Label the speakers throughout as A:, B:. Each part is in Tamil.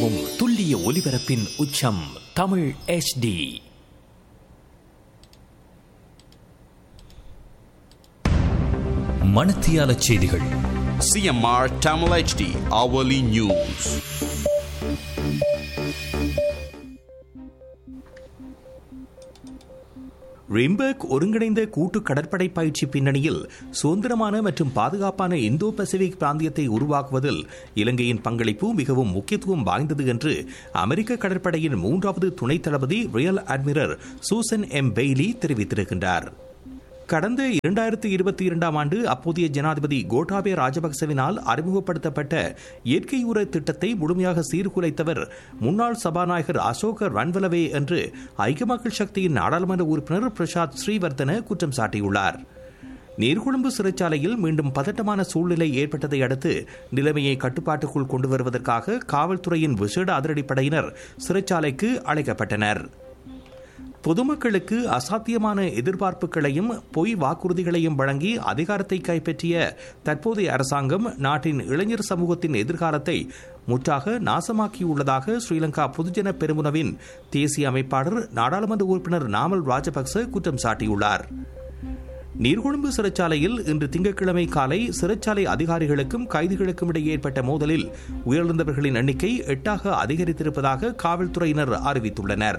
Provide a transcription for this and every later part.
A: எந்நேரமும் துல்லிய ஒலிபரப்பின் உச்சம் தமிழ் HD மணத்தியால செய்திகள்
B: CMR Tamil HD hourly news.
A: ரிம்பர்க் ஒருங்கிணைந்த கூட்டு கடற்படை பயிற்சி பின்னணியில் சுதந்திரமான மற்றும் பாதுகாப்பான இந்தோ பசிபிக் பிராந்தியத்தை உருவாக்குவதில் இலங்கையின் பங்களிப்பு மிகவும் முக்கியத்துவம் வாய்ந்தது என்று அமெரிக்க கடற்படையின் மூன்றாவது துணைத் தளபதி rear admiral Susan M Bailey தெரிவித்திருக்கின்றார் கடந்த இரண்டாயிரத்தி இருபத்தி இரண்டாம் ஆண்டு அப்போதைய ஜனாதிபதி கோட்டாபே ராஜபக்சவினால் அறிமுகப்படுத்தப்பட்ட இயற்கை உர திட்டத்தை முழுமையாக சீர்குலைத்தவர் முன்னாள் சபாநாயகர் அசோக ரன்வலவே என்று ஐக்கிய மக்கள் சக்தியின் நாடாளுமன்ற உறுப்பினர் பிரசாத் ஸ்ரீவர்தன குற்றம் சாட்டியுள்ளார் நீர்கொழும்பு சிறைச்சாலையில் மீண்டும் பதட்டமான சூழ்நிலை ஏற்பட்டதை அடுத்து நிலைமையை கட்டுப்பாட்டுக்குள் கொண்டு வருவதற்காக காவல்துறையின் விசேட அதிரடிப்படையினர் சிறைச்சாலைக்கு அழைக்கப்பட்டனர் பொதுமக்களுக்கு அசாத்தியமான எதிர்பார்ப்புகளையும் பொய் வாக்குறுதிகளையும் வழங்கி அதிகாரத்தை கைப்பற்றிய தற்போதைய அரசாங்கம் நாட்டின் இளைஞர் சமூகத்தின் எதிர்காலத்தை முற்றாக நாசமாக்கியுள்ளதாக ஸ்ரீலங்கா பொதுஜன பெருமுனவின் தேசிய அமைப்பாளர் நாடாளுமன்ற உறுப்பினர் நாமல் ராஜபக்ச குற்றம் சாட்டியுள்ளார் நீர்கொழும்பு சிறைச்சாலையில் இன்று திங்கட்கிழமை காலை சிறைச்சாலை அதிகாரிகளுக்கும் கைதிகளுக்கும் இடையே ஏற்பட்ட மோதலில் உயிரிழந்தவர்களின் எண்ணிக்கை எட்டாக அதிகரித்திருப்பதாக காவல்துறையினர் அறிவித்துள்ளனர்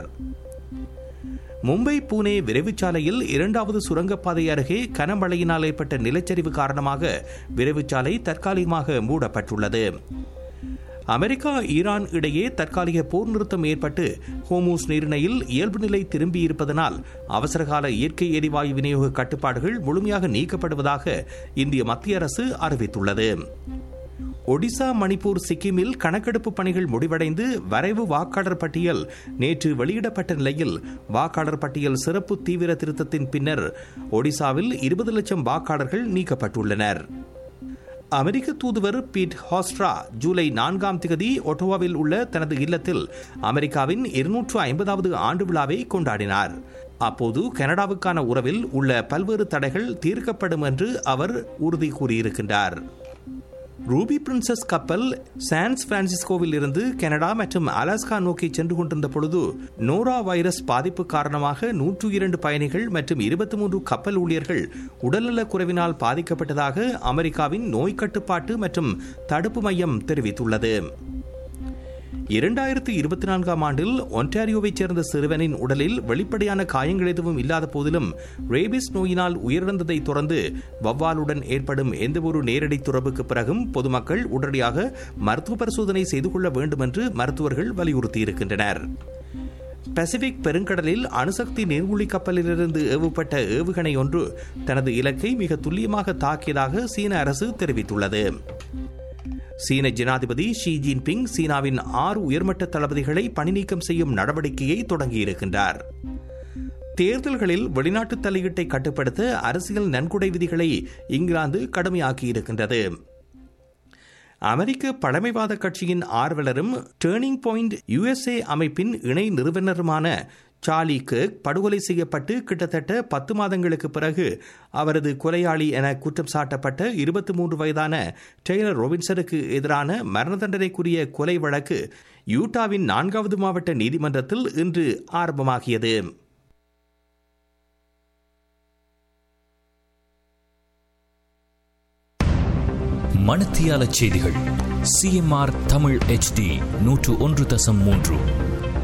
A: மும்பை பூனே விரைவுச்சாலையில் இரண்டாவது சுரங்கப்பாதை அருகே கனமழையினால் ஏற்பட்ட நிலச்சரிவு காரணமாக விரைவுச்சாலை தற்காலிகமாக மூடப்பட்டுள்ளது அமெரிக்கா ஈரான் இடையே தற்காலிக போர் நிறுத்தம் ஏற்பட்டு ஹோமூஸ் நீரிணையில் இயல்பு நிலை திரும்பியிருப்பதனால் அவசரகால இயற்கை எரிவாயு விநியோக கட்டுப்பாடுகள் முழுமையாக நீக்கப்படுவதாக இந்திய மத்திய அரசு அறிவித்துள்ளது ஒடிசா மணிப்பூர் சிக்கிமில் கணக்கெடுப்பு பணிகள் முடிவடைந்து வரைவு வாக்காளர் பட்டியல் நேற்று வெளியிடப்பட்ட நிலையில் வாக்காளர் பட்டியல் சிறப்பு தீவிர திருத்தத்தின் பின்னர் ஒடிசாவில் இருபது லட்சம் வாக்காளர்கள் நீக்கப்பட்டுள்ளனர் அமெரிக்க தூதுவர் பீட் ஹாஸ்ட்ரா ஜூலை நான்காம் திகதி ஒட்டோவாவில் உள்ள தனது இல்லத்தில் அமெரிக்காவின் இருநூற்று ஐம்பதாவது ஆண்டு விழாவை கொண்டாடினார் அப்போது கனடாவுக்கான உறவில் உள்ள பல்வேறு தடைகள் தீர்க்கப்படும் என்று அவர் உறுதி கூறியிருக்கின்றார் ரூபி பிரின்சஸ் கப்பல் சான்ஸ் பிரான்சிஸ்கோவில் இருந்து கனடா மற்றும் அலாஸ்கா நோக்கி சென்று கொண்டிருந்த பொழுது நோரா வைரஸ் பாதிப்பு காரணமாக நூற்று இரண்டு பயணிகள் மற்றும் இருபத்தி மூன்று கப்பல் ஊழியர்கள் உடல்நலக் குறைவினால் பாதிக்கப்பட்டதாக அமெரிக்காவின் நோய் கட்டுப்பாட்டு மற்றும் தடுப்பு மையம் தெரிவித்துள்ளது இரண்டாயிரத்தி இருபத்தி நான்காம் ஆண்டில் ஒன்டாரியோவைச் சேர்ந்த சிறுவனின் உடலில் வெளிப்படையான காயங்கள் எதுவும் இல்லாத போதிலும் ரேபிஸ் நோயினால் உயிரிழந்ததை தொடர்ந்து வவ்வாலுடன் ஏற்படும் எந்தவொரு நேரடி தொடர்புக்கு பிறகும் பொதுமக்கள் உடனடியாக மருத்துவ பரிசோதனை செய்து கொள்ள வேண்டும் என்று மருத்துவர்கள் வலியுறுத்தியிருக்கின்றனர் பசிபிக் பெருங்கடலில் அணுசக்தி நீர்மூழ்கி கப்பலிலிருந்து ஏவப்பட்ட ஏவுகணை ஒன்று தனது இலக்கை மிக துல்லியமாக தாக்கியதாக சீன அரசு தெரிவித்துள்ளது சீன ஜனாதிபதி ஷி ஜின்பிங் சீனாவின் ஆறு உயர்மட்ட தளபதிகளை பணிநீக்கம் செய்யும் நடவடிக்கையை தொடங்கியிருக்கின்றார் தேர்தல்களில் வெளிநாட்டு தலையீட்டை கட்டுப்படுத்த அரசியல் நன்கொடை விதிகளை இங்கிலாந்து கடுமையாக்கியிருக்கின்றது அமெரிக்க பழமைவாத கட்சியின் ஆர்வலரும் டேர்னிங் பாயிண்ட் யுஎஸ்ஏ அமைப்பின் இணை நிறுவனருமான சார்லி கேக் படுகொலை செய்யப்பட்டு கிட்டத்தட்ட பத்து மாதங்களுக்கு பிறகு அவரது கொலையாளி என குற்றம் சாட்டப்பட்ட இருபத்தி மூன்று வயதான டெய்லர் ரோபின்சனுக்கு எதிரான மரண தண்டனைக்குரிய கொலை வழக்கு யூட்டாவின் நான்காவது மாவட்ட நீதிமன்றத்தில் இன்று ஆரம்பமாகியது
C: மணத்தியால செய்திகள் சிஎம்ஆர் தமிழ் HD நூற்று ஒன்று தசம் மூன்று